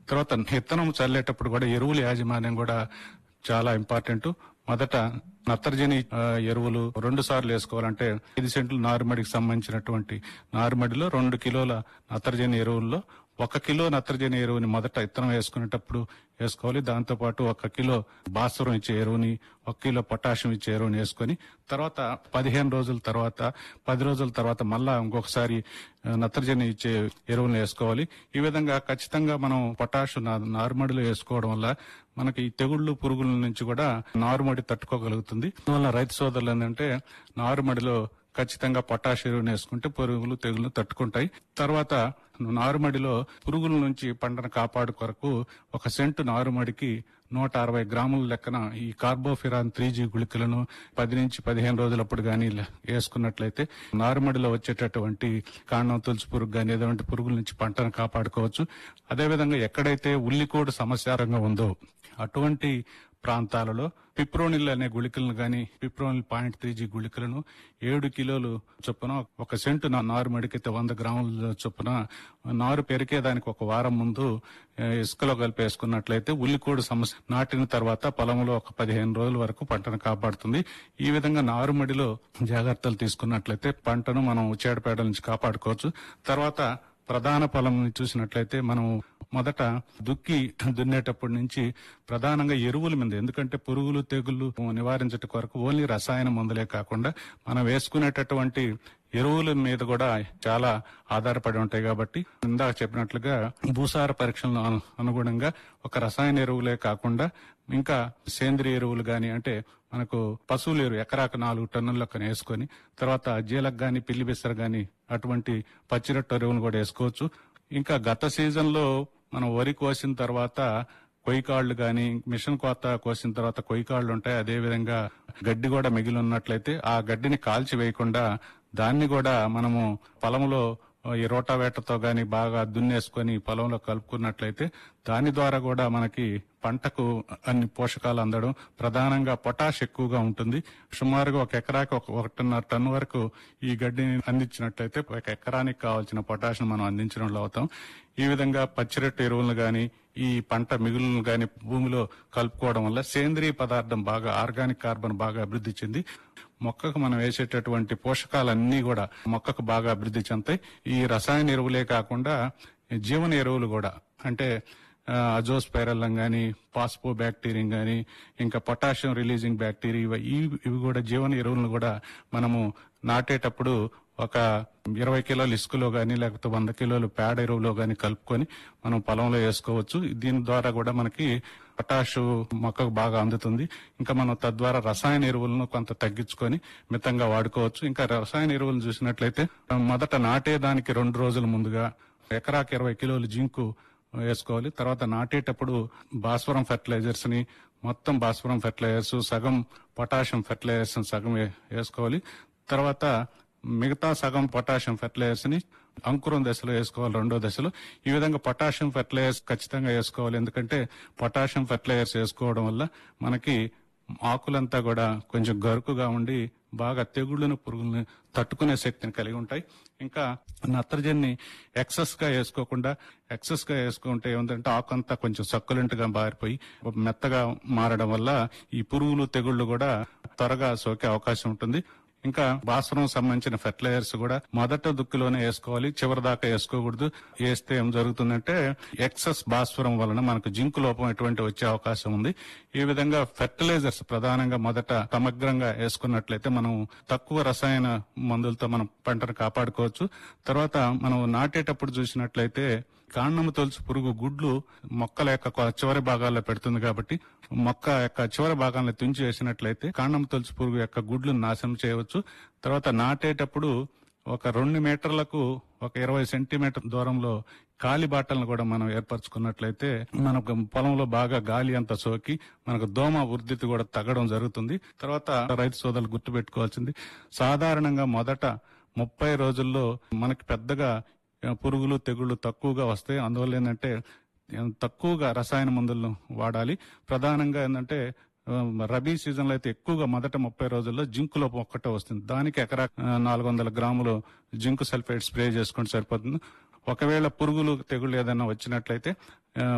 తర్వాత విత్తనం చల్లేటప్పుడు కూడా ఎరువుల యాజమాన్యం కూడా చాలా ఇంపార్టెంట్ మొదట నత్రజని ఆ, ఎరువులు రెండు సార్లు వేసుకోవాలంటే ఐదు సెంట్లు నారుమడికి సంబంధించినటువంటి నారుమడిలో రెండు కిలోల నత్రజని ఎరువుల్లో ఒక కిలో నత్రజని ఎరువుని మొదట విత్తనం వేసుకునేటప్పుడు వేసుకోవాలి దాంతో పాటు ఒక కిలో భాస్వరం ఇచ్చే ఎరువుని ఒక కిలో పొటాషియం ఇచ్చే ఎరువుని వేసుకొని తర్వాత పదిహేను రోజుల తర్వాత పది రోజుల తర్వాత మళ్ళా ఇంకొకసారి ఆ, నత్రజని ఇచ్చే ఎరువులను వేసుకోవాలి ఈ విధంగా ఖచ్చితంగా మనం పొటాష్ నా- నారుమడిలో వేసుకోవడం వల్ల మనకి ఈ తెగుళ్ళు పురుగుల నుంచి కూడా నారుమడి తట్టుకోగలుగుతుంది అందువల్ల రైతు సోదరులు ఏంటంటే నారుమడిలో ఖచ్చితంగా పొటాష్ ఎరువుని వేసుకుంటే పురుగులు తెగులు తట్టుకుంటాయి తర్వాత నారుమడిలో పురుగుల నుంచి పంటను కాపాడు కొరకు ఒక సెంటు నారుమడికి నూట అరవై గ్రాముల లెక్కన ఈ కార్బోఫిరాన్ త్రీ జీ గుళికలను పది నుంచి పదిహేను రోజులప్పుడు గానీ ఇలా వేసుకున్నట్లయితే నారుమడిలో వచ్చేటటువంటి కాండం తులసి పురుగు గానీ ఏటువంటి పురుగుల నుంచి పంటను కాపాడుకోవచ్చు అదేవిధంగా ఎక్కడైతే ఉల్లికోడు సమస్యారంగా ఉందో అటువంటి ప్రాంతాలలో పిప్రోనిల్ అనే గుళికలను గాని పిప్రోనిల్ పాయింట్ త్రీ జీ గుళికలను ఏడు కిలోలు చొప్పున ఒక సెంటు నా- నారు మడికైతే వంద గ్రాముల చొప్పున నారు పెరికేదానికి ఒక వారం ముందు ఆ, ఇసుకలో కలిపి వేసుకున్నట్లయితే ఉల్లికోడు సమస్య నాటిన తర్వాత పొలంలో ఒక పదిహేను రోజుల వరకు పంటను కాపాడుతుంది ఈ విధంగా నారుమడిలో జాగ్రత్తలు తీసుకున్నట్లయితే పంటను మనం ఉచ్చాడపేడల నుంచి కాపాడుకోవచ్చు తర్వాత ప్రధాన పొలం చూసినట్లయితే మనం మొదట దుక్కి దున్నేటప్పటి నుంచి ప్రధానంగా ఎరువుల మీద ఎందుకంటే పురుగులు తెగులు నివారించట కొరకు ఓన్లీ రసాయన మందులే కాకుండా మనం వేసుకునేటటువంటి ఎరువుల మీద కూడా చాలా ఆధారపడి ఉంటాయి కాబట్టి ఇందాక చెప్పినట్లుగా భూసార పరీక్షలను అను- అనుగుణంగా ఒక రసాయన ఎరువులే కాకుండా ఇంకా సేంద్రియ ఎరువులు గాని అంటే మనకు పశువుల ఎరువు ఎకరాకు నాలుగు టన్నుల లెక్కన వేసుకొని తర్వాత జీలకు గాని పిల్లి బిස්සర గాని అటువంటి పచ్చిరొట్టు ఎరువులు కూడా వేసుకోవచ్చు ఇంకా గత సీజన్ లో మనం వరి కోసిన తర్వాత కొయ్యకాళ్ళు గాని మిషన్ కోత కోసిన తర్వాత కొయ్యకాళ్ళు ఉంటాయి అదే విధంగా గడ్డి కూడా మిగిలి ఉన్నట్లయితే ఆ గడ్డిని కాల్చి వేయకుండా దాన్ని కూడా మనము పొలంలో ఈ రోటావేటర్తో గాని బాగా దున్నేసుకొని పొలంలో కలుపుకున్నట్లయితే దాని ద్వారా కూడా మనకి పంటకు అన్ని పోషకాలు అందడం ప్రధానంగా పొటాష్ ఎక్కువగా ఉంటుంది సుమారుగా ఒక ఎకరాకి ఒక ఒకటిన్నర టన్ను వరకు ఈ గడ్డిని అందించినట్లయితే ఒక ఎకరానికి కావాల్సిన పొటాష్ మనం అందించడంలో అవుతాం ఈ విధంగా పచ్చిరొట్టు ఎరువులను గాని ఈ పంట మిగులను గాని భూమిలో కలుపుకోవడం వల్ల సేంద్రియ పదార్థం బాగా ఆర్గానిక్ కార్బన్ బాగా అభివృద్ధి చెంది మొక్కకు మనం వేసేటటువంటి పోషకాలన్నీ కూడా మొక్కకు బాగా అభివృద్ధి చెందుతాయి ఈ రసాయన ఎరువులే కాకుండా జీవన ఎరువులు కూడా అంటే అజోస్పైరల్లం గాని పాస్పో బ్యాక్టీరియం గాని ఇంకా పొటాషియం రిలీజింగ్ బ్యాక్టీరియా ఇవి- ఇవి ఇవి కూడా జీవన ఎరువులను కూడా మనము నాటేటప్పుడు ఒక ఇరవై కిలోలు ఇసుకలో గాని లేకపోతే వంద కిలోలు పేడ ఎరువులో గాని కలుపుకొని మనం పొలంలో వేసుకోవచ్చు దీని ద్వారా కూడా మనకి పొటాష్ మొక్కకు బాగా అందుతుంది ఇంకా మనం తద్వారా రసాయన ఎరువులను కొంత తగ్గించుకొని మితంగా వాడుకోవచ్చు ఇంకా రసాయన ఎరువులు చూసినట్లయితే మొదట నాటేదానికి రెండు రోజుల ముందుగా ఎకరాకి ఇరవై కిలోలు జింకు వేసుకోవాలి తర్వాత నాటేటప్పుడు భాస్వరం ఫెర్టిలైజర్స్ ని మొత్తం భాస్వరం ఫెర్టిలైజర్స్ సగం పొటాషియం ఫెర్టిలైజర్స్ సగం వే- వేసుకోవాలి తర్వాత మిగతా సగం పొటాషియం ఫెర్టిలైజర్స్ ని అంకురం దశలో వేసుకోవాలి రెండో దశలో ఈ విధంగా పొటాషియం ఫెర్టిలైజర్స్ ఖచ్చితంగా వేసుకోవాలి ఎందుకంటే పొటాషియం ఫెర్టిలైజర్స్ వేసుకోవడం వల్ల మనకి ఆకులంతా కూడా కొంచెం గరుకుగా ఉండి బాగా తెగుళ్ళను పురుగులను తట్టుకునే శక్తిని కలిగి ఉంటాయి ఇంకా నత్రజని ఎక్సెస్ గా వేసుకోకుండా ఎక్సెస్ గా వేసుకుంటే ఏమిటంటే ఆకంతా కొంచెం సక్కులెంట్ గా మారిపోయి మెత్తగా మారడం వల్ల ఈ పురుగులు తెగుళ్ళు కూడా త్వరగా సోకే అవకాశం ఉంటుంది ఇంకా భాస్వరం సంబంధించిన ఫెర్టిలైజర్స్ కూడా మొదట దుక్కిలోనే వేసుకోవాలి చివరి దాకా వేసుకోకూడదు వేస్తే ఏం జరుగుతుందంటే ఎక్సెస్ భాస్వరం వలన మనకు జింక్ లోపం ఎటువంటి వచ్చే అవకాశం ఉంది ఈ విధంగా ఫెర్టిలైజర్స్ ప్రధానంగా మొదట సమగ్రంగా వేసుకున్నట్లయితే మనం తక్కువ రసాయన మందులతో మనం పంటను కాపాడుకోవచ్చు తర్వాత మనం నాటేటప్పుడు చూసినట్లయితే కాండము తొలుచు పురుగు గుడ్లు మొక్కల యొక్క కొ- చివరి భాగాల్లో పెడుతుంది కాబట్టి మొక్క యొక్క చివరి భాగాలను తుంచి వేసినట్లయితే కాండం తొలుచు పురుగు యొక్క గుడ్లను నాశనం చేయవచ్చు తర్వాత నాటేటప్పుడు ఒక రెండు మీటర్లకు ఒక ఇరవై సెంటీమీటర్ దూరంలో కాలి బాటలను కూడా మనం ఏర్పరచుకున్నట్లయితే మనకు పొలంలో బాగా గాలి అంతా సోకి మనకు దోమ వృద్ధి కూడా తగ్గడం జరుగుతుంది తర్వాత రైతు సోదరులు గుర్తుపెట్టుకోవాల్సింది సాధారణంగా మొదట ముప్పై రోజుల్లో మనకి పెద్దగా ఆ, పురుగులు తెగుళ్ళు తక్కువగా వస్తాయి అందువల్ల ఏంటంటే ఆ, తక్కువగా రసాయన మందులను వాడాలి ప్రధానంగా ఏంటంటే ఆ, రబీ సీజన్ లో అయితే ఎక్కువగా మొదట ముప్పై రోజుల్లో జింక్ లోపం ఒక్కటే వస్తుంది దానికి ఎకరా నాలుగు వందల గ్రాములు జింక్ సల్ఫేట్ స్ప్రే చేసుకుంటే సరిపోతుంది ఒకవేళ పురుగులు తెగుళ్ళు ఏదైనా వచ్చినట్లయితే ఆ,